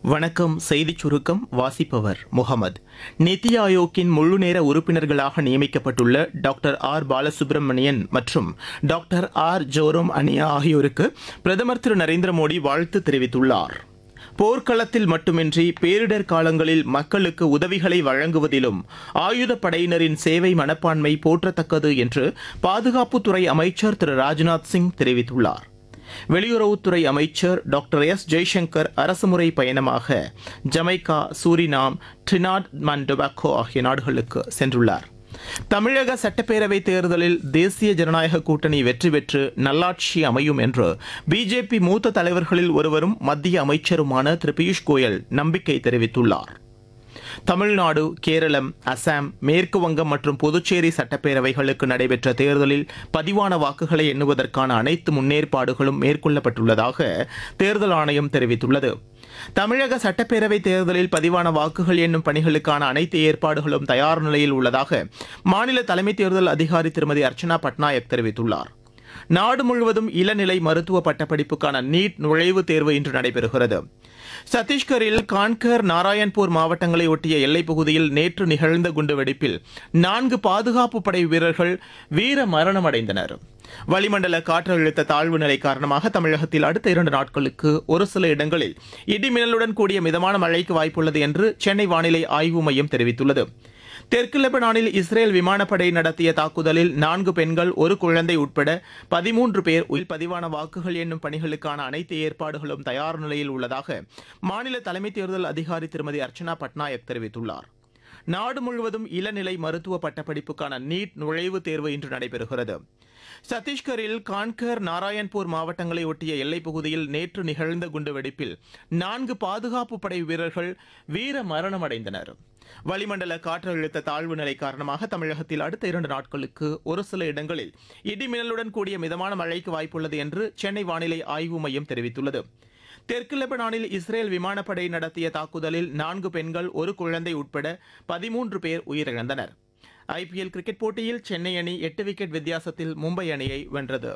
வணக்கம் செய்திச் சுருக்கம் வாசிப்பவர் முகமது நித்தி ஆயோக்கின் முழுநேர உறுப்பினர்களாக நியமிக்கப்பட்டுள்ள டாக்டர் ஆர் பாலசுப்ரமணியன் மற்றும் டாக்டர் ஆர் ஜோரோம் அனியா ஆகியோருக்கு பிரதமர் திரு நரேந்திர மோடி வாழ்த்து தெரிவித்துள்ளார் போர்க்களத்தில் மட்டுமின்றி பேரிடர் காலங்களில் மக்களுக்கு உதவிகளை வழங்குவதிலும் ஆயுதப் படையினரின் சேவை மனப்பான்மை போற்றத்தக்கது என்று பாதுகாப்புத்துறை அமைச்சர் திரு ராஜ்நாத் சிங் தெரிவித்துள்ளார் வெளியுறவுத்துறை அமைச்சர் டாக்டர் எஸ் ஜெய்சங்கர் அரசுமுறை பயணமாக Jamaica Suriname Trinidad and Tobago ஆகிய நாடுகளுக்கு சென்றுள்ளார் தமிழக சட்டப்பேரவை தேர்தலில் தேசிய ஜனநாயக கூட்டணி வெற்றி பெற்று நல்லாட்சி அமையும் என்று பிஜேபி மூத்த தலைவர்களில் ஒருவரும் மத்திய அமைச்சருமான திரு பியூஷ் கோயல் நம்பிக்கை தெரிவித்துள்ளார் தமிழ்நாடு கேரளம் அசாம் மேற்கு வங்கம் மற்றும் புதுச்சேரி சட்டப்பேரவைகளுக்கு நடைபெற்ற தேர்தலில் பதிவான வாக்குகளை எண்ணுவதற்கான அனைத்து முன்னேற்பாடுகளும் மேற்கொள்ளப்பட்டுள்ளதாக தேர்தல் ஆணையம் தெரிவித்துள்ளது தமிழக சட்டப்பேரவை தேர்தலில் பதிவான வாக்குகள் எண்ணும் பணிகளுக்கான அனைத்து ஏற்பாடுகளும் தயார் நிலையில் உள்ளதாக மாநில தலைமை தேர்தல் அதிகாரி திருமதி அர்ச்சனா பட்நாயக் தெரிவித்துள்ளார் நாடு முழுவதும் இளநிலை மருத்துவ பட்டப்படிப்புக்கான நீட் நுழைவுத் தேர்வு இன்று நடைபெறுகிறது சத்தீஸ்கரில் கான்கர் நாராயண்பூர் மாவட்டங்களை ஒட்டிய எல்லைப் பகுதியில் நேற்று நிகழ்ந்த குண்டுவெடிப்பில் நான்கு பாதுகாப்பு படை வீரர்கள் வீர மரணமடைந்தனர் வளிமண்டல காற்றழுத்த தாழ்வு நிலை காரணமாக தமிழகத்தில் அடுத்த இரண்டு நாட்களுக்கு ஒரு சில இடங்களில் இடிமின்னலுடன் கூடிய மிதமான மழைக்கு வாய்ப்புள்ளது என்று சென்னை வானிலை ஆய்வு மையம் தெரிவித்துள்ளது தெற்கு லெபனானில் இஸ்ரேல் விமானப்படை நடத்திய தாக்குதலில் நான்கு பெண்கள் ஒரு குழந்தை உட்பட பதிமூன்று பேர் உயிர் பதிவான வாக்குகள் எண்ணும் பணிகளுக்கான அனைத்து ஏற்பாடுகளும் தயார் நிலையில் உள்ளதாக மாநில தலைமை தேர்தல் அதிகாரி திருமதி அர்ச்சனா பட்நாயக் தெரிவித்துள்ளார் நாடு முழுவதும் இளநிலை மருத்துவ பட்டப்படிப்புக்கான நீட் நுழைவுத் தேர்வு இன்று நடைபெறுகிறது சத்தீஸ்கரில் கான்கர் நாராயண்பூர் மாவட்டங்களை ஒட்டிய எல்லைப் பகுதியில் நேற்று நிகழ்ந்த குண்டுவெடிப்பில் நான்கு பாதுகாப்பு படை வீரர்கள் வீர மரணமடைந்தனர் வளிமண்டல காற்றழுத்த தாழ்வு நிலை காரணமாக தமிழகத்தில் அடுத்த இரண்டு நாட்களுக்கு ஒரு சில இடங்களில் இடிமின்னலுடன் கூடிய மிதமான மழைக்கு வாய்ப்புள்ளது என்று சென்னை வானிலை ஆய்வு மையம் தெரிவித்துள்ளது தெற்கு லெபனானில் இஸ்ரேல் விமானப்படை நடத்திய தாக்குதலில் நான்கு பெண்கள் ஒரு குழந்தை உட்பட பதிமூன்று பேர் உயிரிழந்தனர் ஐபிஎல் கிரிக்கெட் போட்டியில் சென்னை அணி எட்டு விக்கெட் வித்தியாசத்தில் மும்பை அணியை வென்றது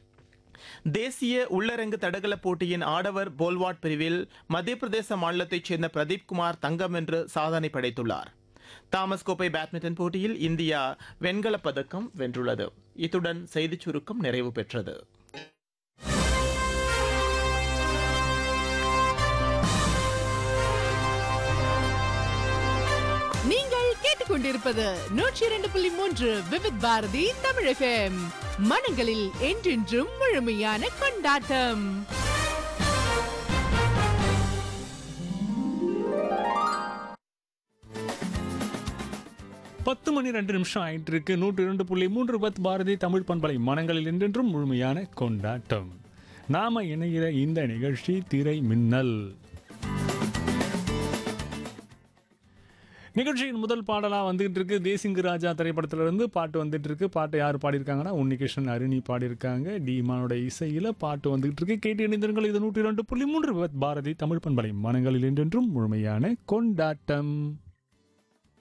தேசிய உள்ளரங்கு தடகள போட்டியின் ஆடவர் போல்வாட் பிரிவில் மத்திய பிரதேச மாநிலத்தைச் சேர்ந்த பிரதீப் குமார் தங்கம் வென்று சாதனை படைத்துள்ளார் தாமஸ் கோப்பை பேட்மிண்டன் போட்டியில் இந்தியா வெண்கலப் பதக்கம் வென்றுள்ளது இத்துடன் செய்திச் சுருக்கம் நிறைவு பெற்றது நீங்கள் கேட்டுக்கொண்டிருப்பது நூற்றி இரண்டு புள்ளி மூன்று விவித் பாரதி தமிழ் எஃப்எம் மனங்களில் என்றென்றும் முழுமையான கொண்டாட்டம் பத்து மணி ரெண்டு நிமிஷம் ஆயிட்டு இருக்கு நூற்று இரண்டு புள்ளி மூன்று பத் பாரதி தமிழ் பண்பலை மனங்களில் என்றென்றும் முழுமையான கொண்டாட்டம் நாம இணைகிற இந்த நிகழ்ச்சி திரை மின்னல் நிகழ்ச்சியின் முதல் பாடலாக வந்துகிட்டு இருக்கு தேசிங்கு ராஜா திரைப்படத்துல இருந்து பாட்டு வந்துட்டு இருக்கு பாட்டை யார் பாடியிருக்காங்கன்னா உன்னிகிருஷ்ணன் அருணி பாடியிருக்காங்க டீமானோட இசையில பாட்டு வந்துகிட்டு இருக்கு கேட்டு இணைந்திருங்கள் இது நூற்றி இரண்டு புள்ளி மூன்று பாரதி தமிழ் பண்பலை மனங்களில் என்றென்றும் முழுமையான கொண்டாட்டம்